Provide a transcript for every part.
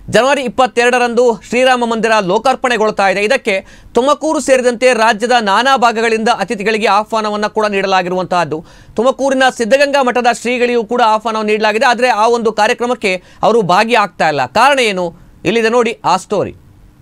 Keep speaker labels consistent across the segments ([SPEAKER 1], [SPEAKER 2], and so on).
[SPEAKER 1] ಜನವರಿ ಇಪ್ಪತ್ತೆರಡರಂದು ಶ್ರೀರಾಮ ಮಂದಿರ ಲೋಕಾರ್ಪಣೆಗೊಳ್ತಾ ಇದೆ ಇದಕ್ಕೆ ತುಮಕೂರು ಸೇರಿದಂತೆ ರಾಜ್ಯದ ನಾನಾ ಭಾಗಗಳಿಂದ ಅತಿಥಿಗಳಿಗೆ ಆಹ್ವಾನವನ್ನು ಕೂಡ ನೀಡಲಾಗಿರುವಂತಹದ್ದು ತುಮಕೂರಿನ ಸಿದ್ಧಗಂಗಾ ಮಠದ ಶ್ರೀಗಳಿಗೂ ಕೂಡ ಆಹ್ವಾನವನ್ನು ನೀಡಲಾಗಿದೆ ಆದರೆ ಆ ಒಂದು ಕಾರ್ಯಕ್ರಮಕ್ಕೆ ಅವರು ಭಾಗಿಯಾಗ್ತಾ ಇಲ್ಲ ಕಾರಣ ಏನು ಇಲ್ಲಿದೆ ನೋಡಿ ಆ ಸ್ಟೋರಿ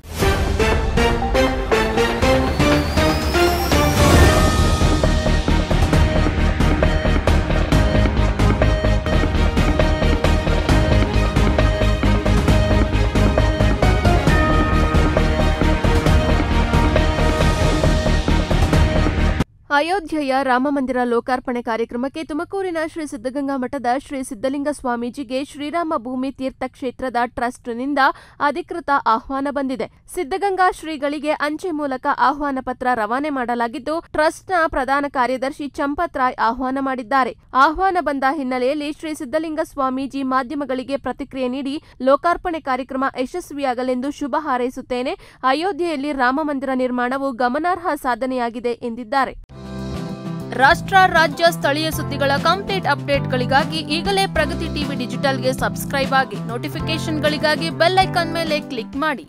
[SPEAKER 2] ಅಯೋಧ್ಯೆಯ ರಾಮಮಂದಿರ ಲೋಕಾರ್ಪಣೆ ಕಾರ್ಯಕ್ರಮಕ್ಕೆ ತುಮಕೂರಿನ ಶ್ರೀ ಸಿದ್ಧಗಂಗಾ ಮಠದ ಶ್ರೀ ಸಿದ್ಧಲಿಂಗ ಸ್ವಾಮೀಜಿಗೆ ಶ್ರೀರಾಮ ಭೂಮಿ ತೀರ್ಥ ಕ್ಷೇತ್ರದ ಟ್ರಸ್ಟ್ನಿಂದ ಅಧಿಕೃತ ಆಹ್ವಾನ ಬಂದಿದೆ ಸಿದ್ಧಗಂಗಾ ಶ್ರೀಗಳಿಗೆ ಅಂಚೆ ಮೂಲಕ ಆಹ್ವಾನ ಪತ್ರ ರವಾನೆ ಮಾಡಲಾಗಿದ್ದು ಟ್ರಸ್ಟ್ನ ಪ್ರಧಾನ ಕಾರ್ಯದರ್ಶಿ ಚಂಪತ್ ರಾಯ್ ಆಹ್ವಾನ ಮಾಡಿದ್ದಾರೆ ಆಹ್ವಾನ ಬಂದ ಹಿನ್ನೆಲೆಯಲ್ಲಿ ಶ್ರೀ ಸಿದ್ಧಲಿಂಗ ಸ್ವಾಮೀಜಿ ಮಾಧ್ಯಮಗಳಿಗೆ ಪ್ರತಿಕ್ರಿಯೆ ನೀಡಿ ಲೋಕಾರ್ಪಣೆ ಕಾರ್ಯಕ್ರಮ ಯಶಸ್ವಿಯಾಗಲೆಂದು ಶುಭ ಹಾರೈಸುತ್ತೇನೆ ಅಯೋಧ್ಯೆಯಲ್ಲಿ ರಾಮಮಂದಿರ ನಿರ್ಮಾಣವು ಗಮನಾರ್ಹ ಸಾಧನೆಯಾಗಿದೆ ಎಂದಿದ್ದಾರೆ ರಾಷ್ಟ್ರ ರಾಜ್ಯ ಸ್ಥಳೀಯ ಸುದ್ದಿಗಳ ಕಂಪ್ಲೀಟ್ ಅಪ್ಡೇಟ್ಗಳಿಗಾಗಿ ಈಗಲೇ ಪ್ರಗತಿ ಟಿವಿ ಡಿಜಿಟಲ್ಗೆ ಸಬ್ಸ್ಕ್ರೈಬ್ ಆಗಿ ನೋಟಿಫಿಕೇಶನ್ಗಳಿಗಾಗಿ ಬೆಲ್ ಐಕಾನ್ ಮೇಲೆ ಕ್ಲಿಕ್ ಮಾಡಿ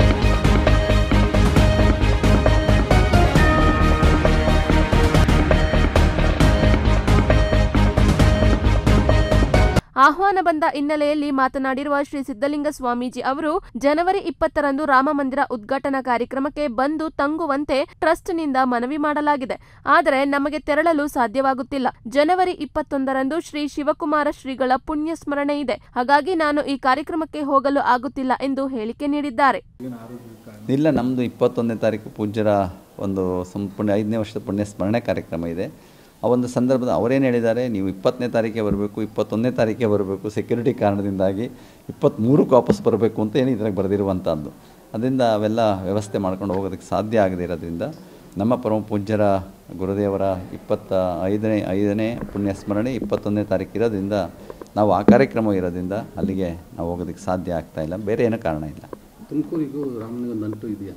[SPEAKER 2] ಆಹ್ವಾನ ಬಂದ ಹಿನ್ನೆಲೆಯಲ್ಲಿ ಮಾತನಾಡಿರುವ ಶ್ರೀ ಸಿದ್ಧಲಿಂಗ ಸ್ವಾಮೀಜಿ ಅವರು ಜನವರಿ ಇಪ್ಪತ್ತರಂದು ರಾಮ ಮಂದಿರ ಉದ್ಘಾಟನಾ ಕಾರ್ಯಕ್ರಮಕ್ಕೆ ಬಂದು ತಂಗುವಂತೆ ಟ್ರಸ್ಟ್ನಿಂದ ಮನವಿ ಮಾಡಲಾಗಿದೆ ಆದರೆ ನಮಗೆ ತೆರಳಲು ಸಾಧ್ಯವಾಗುತ್ತಿಲ್ಲ ಜನವರಿ ಇಪ್ಪತ್ತೊಂದರಂದು ಶ್ರೀ ಶಿವಕುಮಾರ ಶ್ರೀಗಳ ಪುಣ್ಯ ಸ್ಮರಣೆ ಇದೆ ಹಾಗಾಗಿ ನಾನು ಈ ಕಾರ್ಯಕ್ರಮಕ್ಕೆ ಹೋಗಲು ಆಗುತ್ತಿಲ್ಲ ಎಂದು ಹೇಳಿಕೆ ನೀಡಿದ್ದಾರೆ
[SPEAKER 3] ಇಲ್ಲ ನಮ್ಮದು ಇಪ್ಪತ್ತೊಂದನೇ ತಾರೀಕು ಪೂಜ್ಯರ ಒಂದು ಸಂಪೂರ್ಣ ಐದನೇ ವರ್ಷದ ಪುಣ್ಯ ಸ್ಮರಣೆ ಕಾರ್ಯಕ್ರಮ ಇದೆ ಆ ಒಂದು ಸಂದರ್ಭದ ಅವರೇನು ಹೇಳಿದ್ದಾರೆ ನೀವು ಇಪ್ಪತ್ತನೇ ತಾರೀಕಿಗೆ ಬರಬೇಕು ಇಪ್ಪತ್ತೊಂದನೇ ತಾರೀಕಿಗೆ ಬರಬೇಕು ಸೆಕ್ಯೂರಿಟಿ ಕಾರಣದಿಂದಾಗಿ ಇಪ್ಪತ್ತ್ಮೂರಕ್ಕೆ ವಾಪಸ್ ಬರಬೇಕು ಅಂತ ಏನು ಇದ್ರಾಗ ಬರೆದಿರುವಂಥದ್ದು ಅದರಿಂದ ಅವೆಲ್ಲ ವ್ಯವಸ್ಥೆ ಮಾಡ್ಕೊಂಡು ಹೋಗೋದಕ್ಕೆ ಸಾಧ್ಯ ಆಗದೇ ಇರೋದ್ರಿಂದ ನಮ್ಮ ಪರಮ ಪೂಜ್ಯರ ಗುರುದೇವರ ಇಪ್ಪತ್ತ ಐದನೇ ಐದನೇ ಪುಣ್ಯ ಸ್ಮರಣೆ ಇಪ್ಪತ್ತೊಂದನೇ ತಾರೀಕು ಇರೋದ್ರಿಂದ ನಾವು ಆ ಕಾರ್ಯಕ್ರಮ ಇರೋದ್ರಿಂದ ಅಲ್ಲಿಗೆ ನಾವು ಹೋಗೋದಕ್ಕೆ ಸಾಧ್ಯ ಆಗ್ತಾ ಇಲ್ಲ ಬೇರೆ ಏನೂ ಕಾರಣ ಇಲ್ಲ
[SPEAKER 4] ತುಮಕೂರಿಗೂ ರಾಮನಿಗೂ ನಂಟು ಇದೆಯಾ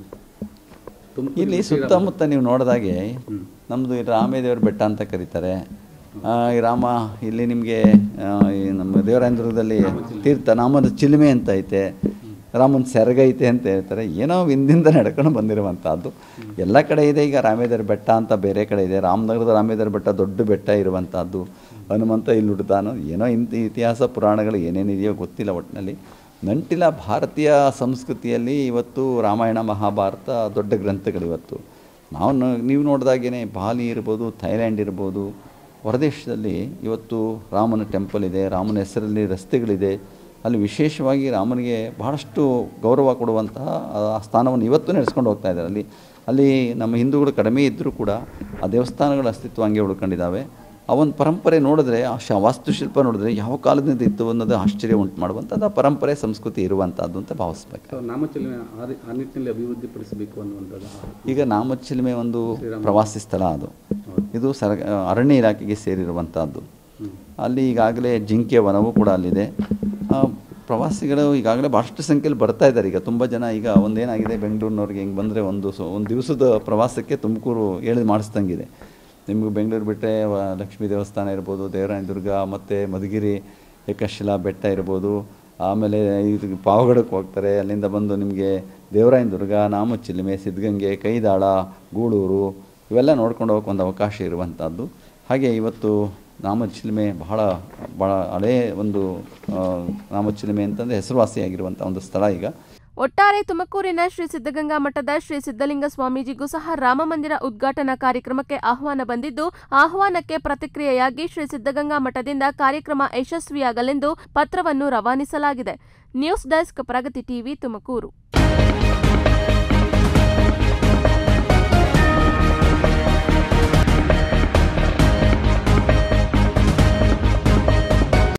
[SPEAKER 3] ಇಲ್ಲಿ ಸುತ್ತಮುತ್ತ ನೀವು ನೋಡಿದಾಗೆ ನಮ್ಮದು ಈ ರಾಮೇದೇವ್ರ ಬೆಟ್ಟ ಅಂತ ಕರೀತಾರೆ ಆ, ಈ ರಾಮ ಇಲ್ಲಿ ನಿಮಗೆ ಈ ನಮ್ಮ ದೇವರಾಯನದುರ್ಗದಲ್ಲಿ ತೀರ್ಥ ನಾಮದ ಚಿಲುಮೆ ಅಂತ ಐತೆ ರಾಮನ ಸೆರಗ ಐತೆ ಅಂತ ಹೇಳ್ತಾರೆ ಏನೋ ಹಿಂದಿಂದ ನಡ್ಕೊಂಡು ಬಂದಿರುವಂಥದ್ದು ಎಲ್ಲ ಕಡೆ ಇದೆ ಈಗ ರಾಮೇದೇವ್ರ ಬೆಟ್ಟ ಅಂತ ಬೇರೆ ಕಡೆ ಇದೆ ರಾಮನಗರದ ರಾಮೇದೇವ್ರ ಬೆಟ್ಟ ದೊಡ್ಡ ಬೆಟ್ಟ ಇರುವಂಥದ್ದು ಹನುಮಂತ ಇಲ್ಲಿ ಹುಡ್ತಾನೋ ಏನೋ ಇಂಥ ಇತಿಹಾಸ ಪುರಾಣಗಳು ಏನೇನಿದೆಯೋ ಗೊತ್ತಿಲ್ಲ ಒಟ್ಟಿನಲ್ಲಿ ನಂಟಿಲ್ಲ ಭಾರತೀಯ ಸಂಸ್ಕೃತಿಯಲ್ಲಿ ಇವತ್ತು ರಾಮಾಯಣ ಮಹಾಭಾರತ ದೊಡ್ಡ ಗ್ರಂಥಗಳು ಇವತ್ತು ನಾವು ನ- ನೀವು ನೋಡಿದಾಗೇ ಬಾಲಿ ಇರ್ಬೋದು ಥೈಲ್ಯಾಂಡ್ ಇರ್ಬೋದು ಹೊರದೇಶದಲ್ಲಿ ಇವತ್ತು ರಾಮನ ಟೆಂಪಲ್ ಇದೆ ರಾಮನ ಹೆಸರಲ್ಲಿ ರಸ್ತೆಗಳಿದೆ ಅಲ್ಲಿ ವಿಶೇಷವಾಗಿ ರಾಮನಿಗೆ ಬಹಳಷ್ಟು ಗೌರವ ಕೊಡುವಂತಹ ಆ ಸ್ಥಾನವನ್ನು ಇವತ್ತು ನಡೆಸ್ಕೊಂಡು ಹೋಗ್ತಾ ಇದ್ದಾರೆ ಅಲ್ಲಿ ಅಲ್ಲಿ ನಮ್ಮ ಹಿಂದೂಗಳು ಕಡಿಮೆ ಇದ್ದರೂ ಕೂಡ ಆ ದೇವಸ್ಥಾನಗಳ ಅಸ್ತಿತ್ವ ಹಂಗೆ ಉಳ್ಕೊಂಡಿದ್ದಾವೆ ಆ ಒಂದು ಪರಂಪರೆ ನೋಡಿದ್ರೆ ಆ ಶ ವಾಸ್ತುಶಿಲ್ಪ ನೋಡಿದ್ರೆ ಯಾವ ಕಾಲದಿಂದ ಇತ್ತು ಅನ್ನೋದು ಆಶ್ಚರ್ಯ ಉಂಟು ಮಾಡುವಂಥದ್ದು ಆ ಪರಂಪರೆ ಸಂಸ್ಕೃತಿ ಇರುವಂಥದ್ದು ಅಂತ ಭಾವಿಸ್ಬೇಕು
[SPEAKER 4] ಸೊ ನಾಮಚಲನೆ ಆ ರಿ- ಆ ನಿಟ್ಟಿನಲ್ಲಿ ಅಭಿವೃದ್ಧಿಪಡಿಸಬೇಕು ಅನ್ನುವಂಥದ್ದು
[SPEAKER 3] ಈಗ ನಾಮಚಿಲುಮೆ ಒಂದು ಪ್ರವಾಸಿ ಸ್ಥಳ ಅದು ಇದು ಸರ ಅರಣ್ಯ ಇಲಾಖೆಗೆ ಸೇರಿರುವಂಥದ್ದು ಅಲ್ಲಿ ಈಗಾಗಲೇ ಜಿಂಕೆ ವನವೂ ಕೂಡ ಅಲ್ಲಿದೆ ಆ, ಪ್ರವಾಸಿಗಳು ಈಗಾಗಲೇ ಭಾಳಷ್ಟು ಸಂಖ್ಯೆಯಲ್ಲಿ ಬರ್ತಾ ಇದ್ದಾರೆ ಈಗ ತುಂಬ ಜನ ಈಗ ಒಂದೇನಾಗಿದೆ ಬೆಂಗಳೂರಿನವ್ರಿಗೆ ಹಿಂಗೆ ಬಂದರೆ ಒಂದು ಸೊ ಒಂದು ದಿವಸದ ಪ್ರವಾಸಕ್ಕೆ ತುಮಕೂರು ಹೇಳಿ ಮಾಡಿಸ್ದಂಗಿದೆ ನಿಮಗೆ ಬೆಂಗಳೂರು ಬಿಟ್ಟರೆ ಲಕ್ಷ್ಮೀ ದೇವಸ್ಥಾನ ಇರ್ಬೋದು ದೇವರಾಯನದುರ್ಗ ಮತ್ತು ಮಧುಗಿರಿ ಏಕಶಿಲಾ ಬೆಟ್ಟ ಇರ್ಬೋದು ಆಮೇಲೆ ಇದು ಪಾವಗಡಕ್ಕೆ ಹೋಗ್ತಾರೆ ಅಲ್ಲಿಂದ ಬಂದು ನಿಮಗೆ ದೇವರಾಯನದುರ್ಗ ನಾಮಚಿಲುಮೆ ಸಿದ್ಧಗಂಗೆ ಕೈದಾಳ ಗೂಳೂರು ಇವೆಲ್ಲ ನೋಡ್ಕೊಂಡು ಹೋಗೋಕೆ ಒಂದು ಅವಕಾಶ ಇರುವಂಥದ್ದು ಹಾಗೆ ಇವತ್ತು ನಾಮಚಿಲುಮೆ ಬಹಳ ಭಾಳ ಹಳೇ ಒಂದು ಆ, ನಾಮಚಿಲುಮೆ ಅಂತಂದರೆ ಹೆಸರುವಾಸಿಯಾಗಿರುವಂಥ ಒಂದು ಸ್ಥಳ ಈಗ
[SPEAKER 2] ಒಟ್ಟಾರೆ ತುಮಕೂರಿನ ಶ್ರೀ ಸಿದ್ಧಗಂಗಾ ಮಠದ ಶ್ರೀ ಸಿದ್ಧಲಿಂಗ ಸ್ವಾಮೀಜಿಗೂ ಸಹ ರಾಮಮಂದಿರ ಉದ್ಘಾಟನಾ ಕಾರ್ಯಕ್ರಮಕ್ಕೆ ಆಹ್ವಾನ ಬಂದಿದ್ದು ಆಹ್ವಾನಕ್ಕೆ ಪ್ರತಿಕ್ರಿಯೆಯಾಗಿ ಶ್ರೀ ಸಿದ್ಧಗಂಗಾ ಮಠದಿಂದ ಕಾರ್ಯಕ್ರಮ ಯಶಸ್ವಿಯಾಗಲೆಂದು ಪತ್ರವನ್ನು ರವಾನಿಸಲಾಗಿದೆ news desk Pragati TV Tumakuru